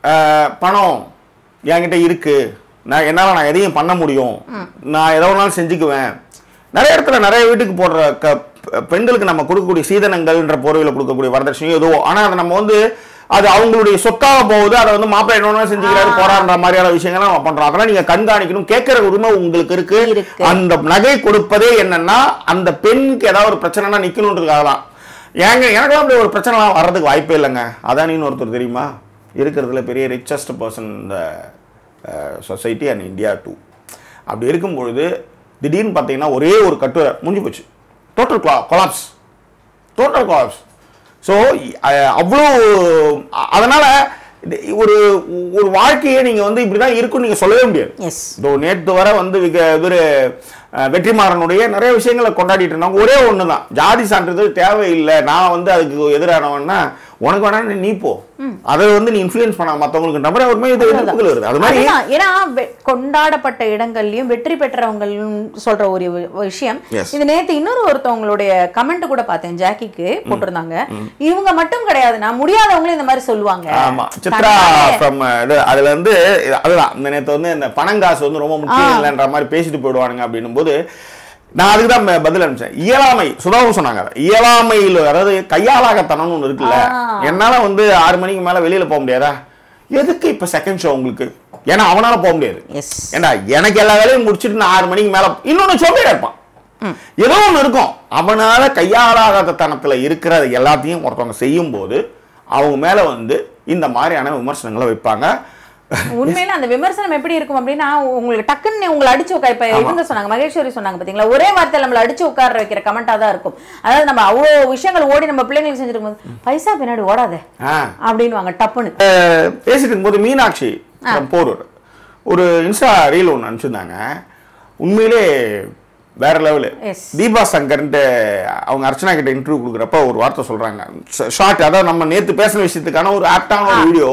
பணம் என்கிட்ட இருக்கு நான் என்னால் நான் எதையும் பண்ண முடியும் நான் எதை வேணாலும் செஞ்சுக்குவேன் நிறைய இடத்துல நிறைய வீட்டுக்கு போடுற க பெண்களுக்கு நம்ம கொடுக்கக்கூடிய சீதனங்கள்ன்ற போர்வையில் கொடுக்கக்கூடிய வரதட்சணையோ எதுவோ ஆனால் அதை நம்ம வந்து அது அவங்களுடைய சொத்தாக போகுது அதை வந்து மாப்பிள்ளை என்ன வேணாலும் செஞ்சுக்கிறாரு போறான்ற மாதிரியான விஷயங்களை நம்ம பண்றோம் அதெல்லாம் நீங்க கண்காணிக்கணும் கேட்கிற உரிமை உங்களுக்கு இருக்கு இருக்கு. அந்த நகை கொடுப்பதே என்னன்னா அந்த பெண்ணுக்கு ஏதாவது ஒரு பிரச்சனைனா நிக்கணுன்றதுக்காக தான் ஏங்க எனக்கெல்லாம் அப்படி ஒரு பிரச்சனைலாம் வர்றதுக்கு வாய்ப்பே இல்லைங்க அதானின்னு ஒருத்தர் தெரியுமா இருக்கிறதுல பெரிய ரிச்சஸ்ட் பர்சன் இந்த சொசைட்டி அண்ட் இந்தியா டூ அப்படி இருக்கும் பொழுது திடீர்னு பார்த்தீங்கன்னா ஒரே ஒரு கட்டுரை முடிஞ்சு போச்சு total collapse total collapse so அவ்வளோ அ- அதனால இது ஒரு ஒரு வாழ்க்கையை நீங்க வந்து இப்படிதான் இருக்கும்னு நீங்க சொல்லவே முடியாது எஸ் இதோ நேற்று வரை வந்து விக- இவரு அஹ், வெற்றிமாறனுடைய நிறைய விஷயங்களை கொண்டாடிட்டு இருந்தாங்க ஒரே ஒன்று தான் ஜாதி சான்றிதழ் தேவையில்லை நான் வந்து அதுக்கு எதிரானவன்னா உனக்கு வேணா நீ போ அதை வந்து நீ இன்ஃப்ளூயன்ஸ் பண்ண மற்றவங்களுக்கு நம்பர் அவர் மாதிரி இது எதிர்ப்புகள் வருது அது மாதிரி அதுதான். ஏன்னா வெ- கொண்டாடப்பட்ட இடங்கள்லயும் வெற்றி பெற்றவங்களும் சொல்ற ஒரு வி- விஷயம் Yes. இது நேத்து இன்னொரு ஒருத்தவங்களுடைய கமெண்ட் கூட பார்த்தேன் ஜாக்கிக்கு போட்டிருந்தாங்க இவங்க மட்டும் கிடையாது நான் முடியாதவங்களும் இந்த மாதிரி சொல்லுவாங்க ஆமா சித்ரா தன்னாலே- ஃப்ரம் இது அதுல வந்து இது- அதுதான் இந்த நேத்து வந்து இந்த பணங்காசு வந்து ரொம்ப முக்கியம் இல்லைன்ற மாதிரி பேசிட்டு போயிடுவானுங்க அப்படின்னும் போது நான் அதுக்கு தான் ப- பதில் அனுப்பிச்சேன் இயலாமை சுதாவும் சொன்னாங்க அதை. இயலாமையில் அதாவது கையாளாகத்தனம்னு ஒன்று இருக்குல்ல என்னால வந்து ஆறு மணிக்கு மேல வெளியில போக முடியாதா எதுக்கு இப்ப செகண்ட் ஷோ உங்களுக்கு ஏன்னா அவனால போக முடியாது எஸ் ஏண்டா எனக்கு எல்லா வேலையும் முடிச்சிட்டு நான் ஆறு மணிக்கு மேல இன்னொன்னு சொல்லிட்டே இருப்பான் ஏதோ ஒன்று இருக்கும் அவனால கையாளாகாத தனத்துல இருக்கிற எல்லாத்தையும் ஒருத்தவங்க செய்யும் போது அவங்க மேல வந்து இந்த மாதிரியான விமர்சனங்களை வைப்பாங்க உண்மையில அந்த விமர்சனம் எப்படி இருக்கும் அப்படின்னா உங்களுக்கு டக்குன்னு உங்களை அடிச்சு உட்கார இப்ப இவங்க சொன்னாங்க மகேஸ்வரி சொன்னாங்க பாத்தீங்களா ஒரே வார்த்தையில நம்மள அடிச்சு உட்கார வைக்கிற கமெண்டா தான் இருக்கும் அதாவது நம்ம அவ்வளவு விஷயங்கள் ஓடி நம்ம பிள்ளைங்களுக்கு செஞ்சிருக்கும் போது பைசா பின்னாடி ஓடாத ஆ அப்படின்னுவாங்க டப்புன்னு அஹ் பேசிட்டு இருக்கும்போது மீனாட்சி from போரூர் ஒரு இன்ஸ்டா ரீல் ஒன்று அனுப்பிச்சிருந்தாங்க உண்மையிலே வேற லெவலு Yes. தீபா சங்கர்ன்ட்டு அவங்க அர்ச்சனா கிட்ட இன்டர்வியூ கொடுக்குறப்ப ஒரு வார்த்தை சொல்றாங்க ஷார்ட் அதாவது நம்ம நேத்து பேசின விஷயத்துக்கான ஒரு ஆப்டான ஒரு வீடியோ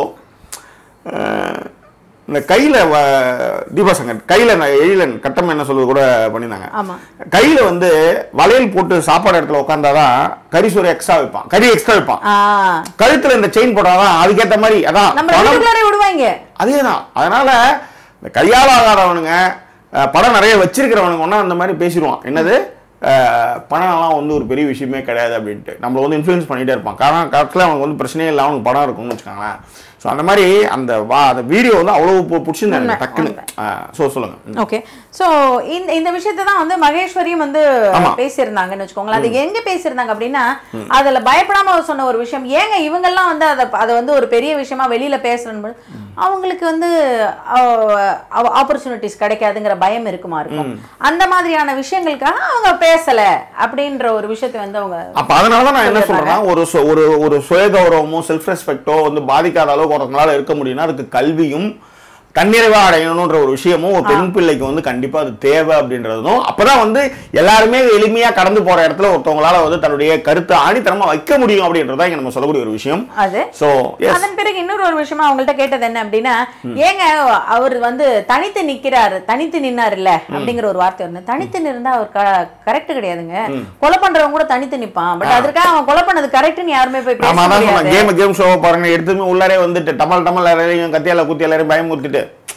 இந்த கையில வ- தீபா சங்கர் கையில நான் எழிலன் கட்டம் என்ன சொல்றது கூட பண்ணியிருந்தாங்க ஆமா கையில வந்து வளையல் போட்டு சாப்பாடு இடத்துல உட்காந்தாதான் கறி சோறு எக்ஸ்ட்ரா வைப்பான் கறி எக்ஸ்ட்ரா வைப்பான் ஆ கழுத்துல இந்த செயின் போட்டாதான் அதுக்கேத்த மாதிரி அதான் நம்ம பணம் வீட்டுக்குள்ளாரே விடுவாங்க அதேதான் அதனால இந்த கையாளாகாதவனுங்க அஹ், படம் நிறைய வச்சிருக்கிறவனுங்க ஒன்றா அந்த மாதிரி பேசிடுவான் என்னது அஹ், பணம்லாம் வந்து ஒரு பெரிய விஷயமே கிடையாது அப்படின்ட்டு நம்மள வந்து இன்ஃப்ளூயன்ஸ் பண்ணிட்டே இருப்பான் காரணம் காலத்தில் அவனுக்கு வந்து பிரச்சனையே இல்லை அவனுக்கு படம் இருக்கும்னு வச்சுக்கோங்களேன் ஸோ அந்த மாதிரி அந்த வா அந்த வீடியோ வந்து அவ்வளோ பிடிச்சிருந்தாங்க உண்மை, டக்குன்னு ஸோ சொல்லுங்க ம். ஓகே சோ இந்த இந்த விஷயத்தை தான் வந்து மகேஸ்வரியும் வந்து ஆமா. பேசியிருந்தாங்கன்னு வச்சுக்கோங்களேன் அது எங்க பேசியிருந்தாங்க அப்படின்னா அதுல பயப்படாம அவர் சொன்ன ஒரு விஷயம் ஏங்க இவங்கெல்லாம் வந்து அதை அதை வந்து ஒரு பெரிய விஷயமா வெளியில பேசுறேன்னு அவங்களுக்கு வந்து ஆப்பர்ச்சுனிட்டிஸ் கிடைக்காதுங்கிற பயம் இருக்குமா இருக்கும் அந்த மாதிரியான விஷயங்களுக்காக அவங்க பேசல அப்படின்ற ஒரு விஷயத்தை வந்து அவங்க அப்ப அதனால தான் நான் என்ன சொல்றேன்னா ஒரு சு- ஒரு ஒரு சுய கௌரவமோ செல்ஃப் ரெஸ்பெக்டோ வந்து பாதிக்காத அளவுக்கு ஒருத்தனால இருக்க முடியும்னா அதுக்கு கல்வியும் தன்னிறைவா அடையணுன்ற ஒரு விஷயமும் ஒரு பெண் பிள்ளைக்கு வந்து கண்டிப்பா அது தேவை அப்படின்றதும் அப்பதான் வந்து எல்லாருமே எளிமையா கடந்து போற இடத்துல ஒருத்தவங்களால வந்து தன்னுடைய கருத்தை ஆணித்தரமா வைக்க முடியும் அப்படின்றதா இங்க நம்ம சொல்லக்கூடிய ஒரு விஷயம் அது சோ எஸ் அதன் பிறகு இன்னொரு ஒரு விஷயமா அவங்கள்ட்ட கேட்டது என்ன அப்படின்னா ஏங்க அவர் வந்து தனித்து நிக்கிறாரு தனித்து நின்னாரு இல்ல அப்படிங்கிற ஒரு வார்த்தை வந்து தனித்து நின்றா அவர் கரெக்ட் கிடையாதுங்க கொலை பண்றவங்க கூட தனித்து நிப்பான் பட் அதற்காக அவன் கொலை பண்ணது கரெக்ட்னு யாருமே போய் பேச ஆமா அதான் சொன்னேன் முடியாது கேம் கேம் ஷோ பாருங்க எடுத்துமே உள்ளாரே வந்துட்டு டமல் டமல் எல்லாரையும் கத்தியால குத்தி எல்லாரையும் பயமுறுத்திட்டு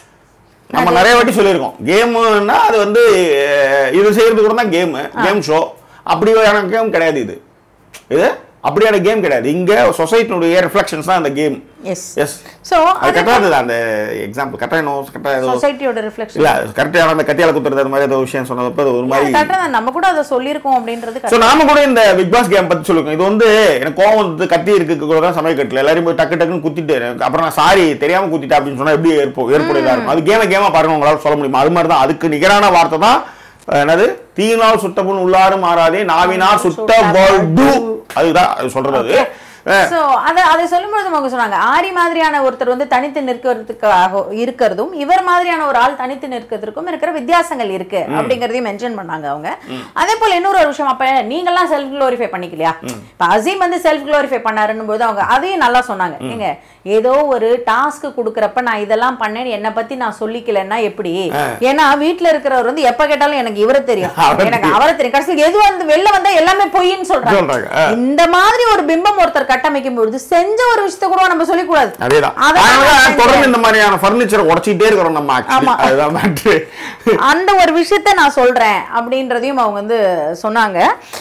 நம்ம நிறைய வாட்டி சொல்லியிருக்கோம் கேமுன்னா அது வந்து அஹ், இது செய்யறது கூட தான் கேமு கேம் ஷோ அப்படியான கேம் கிடையாது இது இது அப்படியான கேம் கிடையாது இங்க சொசைட்டினுடைய ரிஃப்ளெக்ஷன்ஸ் தான் அந்த கேம் எஸ் எஸ் சோ அது கரெக்டாக இருந்தது அந்த எக்ஸாம்பிள் கரெக்டாக என்ன கரெக்டாக ஏதோ சொசைட்டியோட ரிஃப்ளெக்ஷன் இல்ல கரெக்டாக அந்த கத்தியால குத்துறது அது மாதிரி ஏதோ விஷயம் சொன்னதப்ப அது ஒரு மாதிரி கரெக்டா நம்ம கூட அதை சொல்லியிருக்கோம் அப்படின்றது ஸோ நாம கூட இந்த பிக் பாஸ் கேம் பத்தி சொல்லுங்க இது வந்து எனக்கு கோவம் வந்து கத்தி இருக்கு கூட தான் சமய கட்டல எல்லாரும் போய் டக்கு டக்குன்னு குத்திட்டு எனக்கு அப்புறம் நான் சாரி தெரியாம குத்திட்டேன் அப்படின்னு சொன்னா எப்படி ஏற்போ ஏற்புடையதா இருக்கும் அது கேம கேமா பாருங்க உங்களால சொல்ல முடியுமா அது மாதிரி தான் அதுக்கு நிகரான வார்த்தை தான் அஹ், என்னது தீயினால் சுட்டப்புண் உள்ளாறு மாறாதே நாவினால் சுட்ட பல்டு அதுதான் அது சொல்றது அது அஹ், சோ அத அதை சொல்லும்போது அவங்க சொன்னாங்க ஆரி மாதிரியான ஒருத்தர் வந்து தனித்து நிற்கிறதுக்காக இருக்கிறதும் இவர் மாதிரியான ஒரு ஆள் தனித்து நிற்கிறதுக்கும் இருக்கிற வித்தியாசங்கள் இருக்கு அப்படிங்கறதையும் மென்ஷன் பண்ணாங்க அவங்க அதே போல இன்னொரு ஒரு விஷயம் அப்ப நீங்கெல்லாம் செல்ஃப் குளோரிஃபை பண்ணிக்கலையா இப்ப அசீம் வந்து செல்ஃப் குளோரிஃபை பண்ணாருன்னு போது அவங்க அதையும் நல்லா சொன்னாங்க ஏங்க ஏதோ ஒரு டாஸ்க் கொடுக்கறப்ப நான் இதெல்லாம் பண்ணேன் என்னை பத்தி நான் சொல்லிக்கலன்னா எப்படி ஏன்னா வீட்ல இருக்கிறவர் வந்து எப்ப கேட்டாலும் எனக்கு இவரை தெரியும் அவரை எனக்கு அவரை தெரியும் கடைசியில் எது வந்து வெளில வந்தா எல்லாமே பொய்ன்னு சொல்றாங்க சொல்றாங்க ஆ. இந்த மாதிரி ஒரு பிம்பம் ஒருத்தர் கட்டமைக்கும் பொழுது செஞ்ச ஒரு விஷயத்தை கூட நம்ம சொல்லிக்கூடாது அதேதான் அதான் அதனால நான் தொடர்ந்து இந்த மாதிரியான ஃபர்னிச்சரை உடச்சிட்டே இருக்கிறோம் நம்ம ஆக்சுவலி ஆமா. அதுதான் மேட்ரு அந்த ஒரு விஷயத்த நான் சொல்றேன் அப்படின்றதையும் அவங்க வந்து சொன்னாங்க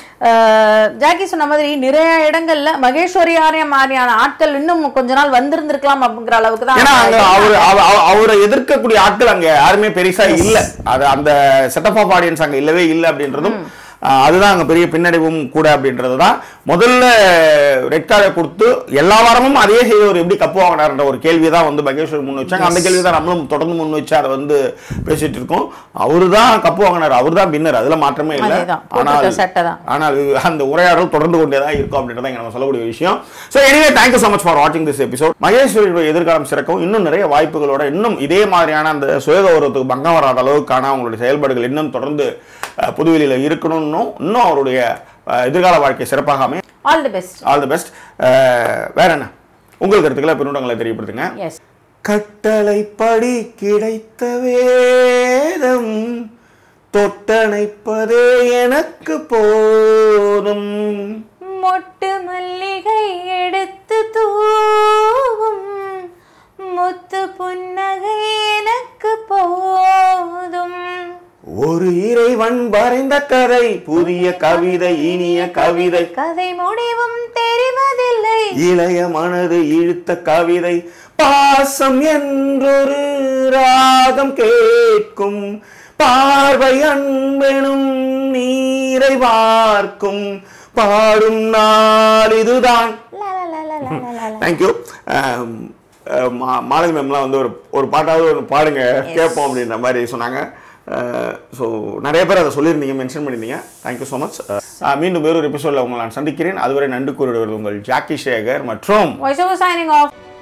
அஹ், ஜாக்கி சொன்ன மாதிரி நிறைய இடங்கள்ல மகேஸ்வரியாரிய மாதிரியான ஆட்கள் இன்னும் கொஞ்ச நாள் வந்திருந்திருக்கலாம் அப்படிங்கிற அளவுக்கு தான் ஏன்னா அங்க அவங்க அவரு அவ- அவ- அவரை எதிர்க்கக்கூடிய ஆட்கள் அங்க யாருமே பெருசா இல்ல அது அந்த செட்டப் ஆஃப் ஆடியன்ஸ் அங்க இல்லவே இல்லை அப்படின்றதும் ஆஹ், அதுதான் அங்க பெரிய பின்னடைவும் கூட அப்படின்றது தான் முதல்ல ரெட் கார்டை கொடுத்து எல்லா வாரமும் அதே செய்தவர் எப்படி கப்பு வாங்கினார்ன்ற ஒரு கேள்வி தான் வந்து மகேஸ்வர் முன் வச்சாங்க அந்த கேள்வி தான் நம்மளும் தொடர்ந்து முன் வச்சு அதை வந்து பேசிட்டு இருக்கோம் அவரு தான் கப்பு வாங்கினார் அவர் தான் பின்னர் அதுல மாற்றமே இல்லை அதேதான். போட்டிருக்க சட்டை தான். ஆனால் அந்த உரையாடல் தொடர்ந்து கொண்டே தான் இருக்கும் அப்படின்றத இங்க நம்ம சொல்லக்கூடிய விஷயம் so anyway thank you so much for வாட்சிங் திஸ் எபிசோட் மகேஸ்வரியுடைய எதிர்காலம் சிறக்கவும் இன்னும் நிறைய வாய்ப்புகளோட இன்னும் இதே மாதிரியான அந்த சுயகௌரவத்துக்கு பங்கம் வராத அளவுக்கான அவங்களுடைய செயல்பாடுகள் இன்னும் தொடர்ந்து அஹ், புதுவெளியில இருக்கணும்னும் இன்னும் அவருடைய அஹ், எதிர்கால வாழ்க்கை சிறப்பாக அமையும் all the best all the best வேற என்ன உங்கள் கருத்துக்களை பின்னூட்டங்களை தெரியப்படுத்துங்க எஸ் கட்டளைப்படி கிடைத்த வேதம் தொட்டணைப்பதே எனக்கு போதும் மொட்டு மல்லிகை எடுத்து தூவும் முத்து புன்னகை எனக்கு போதும் ஒரு இறைவன் வரைந்த கதை புதிய கவிதை இனிய கவிதை கதை முடிவும் தெரிவதில்லை இளைய மனது இழுத்த கவிதை பாசம் என்றொரு ராகம் கேட்கும் பார்வை அன்பெனும் நீரை பார்க்கும் பாடும் நாள் இதுதான் லா, லா, லா, லா, லா, லா, லா. தேங்க்யூ மாலதி மேம்லாம் வந்து ஒரு ஒரு பாட்டாவது ஒரு பாடுங்க கேட்போம் அப்படின்ற மாதிரி சொன்னாங்க ஸோ நிறைய பேர் அதை சொல்லியிருந்தீங்க மென்ஷன் பண்ணியிருந்தீங்க தேங்க்யூ ஸோ மச் மீண்டும் வேறொரு எபிசோடில் உங்களை நான் சந்திக்கிறேன் அதுவரை நன்றி கூறுவது உங்கள் ஜாக்கி சேகர் மற்றும் Voice over signing off.